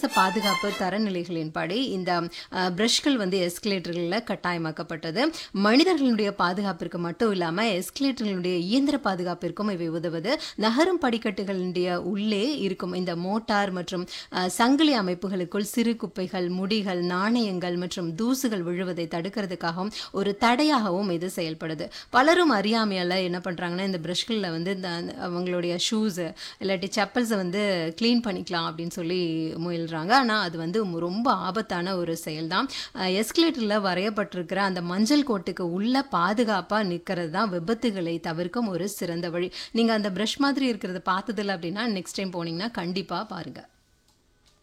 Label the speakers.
Speaker 1: சர்வதேச பாதுகாப்பு தரநிலைகளின்படி இந்த அஹ், பிரஷ்கள் வந்து எஸ்கலேட்டர்களில் கட்டாயமாக்கப்பட்டது மனிதர்களுடைய பாதுகாப்பிற்கு மட்டும் இல்லாமல் எஸ்கலேட்டர்களுடைய இயந்திர பாதுகாப்பிற்கும் இவை உதவுது நகரும் படிக்கட்டுகளுடைய உள்ளே இருக்கும் இந்த மோட்டார் மற்றும் அஹ், சங்கிலி அமைப்புகளுக்குள் சிறு குப்பைகள் முடிகள் நாணயங்கள் மற்றும் தூசுகள் விழுவதை தடுக்கிறதுக்காகவும் ஒரு தடையாகவும் இது செயல்படுது பலரும் அறியாமையால் என்ன பண்ணுறாங்கன்னா இந்த ப்ரஷ்களில் வந்து இந்த அவங்களுடைய ஷூஸு இல்லாட்டி செப்பல்ஸை வந்து க்ளீன் பண்ணிக்கலாம் அப்படின்னு சொல்லி முயல்றாங்க ஆனால் அது வந்து ரொம்ப ஆபத்தான ஒரு செயல் தான் எஸ்கலேட்டரில் வரையப்பட்டிருக்கிற அந்த மஞ்சள் கோட்டுக்கு உள்ள பாதுகாப்பாக நிற்கிறது தான் விபத்துகளை தவிர்க்கும் ஒரு சிறந்த வழி நீங்கள் அந்த ப்ரஷ் மாதிரி இருக்கிறத பார்த்ததில்ல அப்படின்னா நெக்ஸ்ட் டைம் போனீங்கன்னா கண்டிப்பாக பாருங்கள்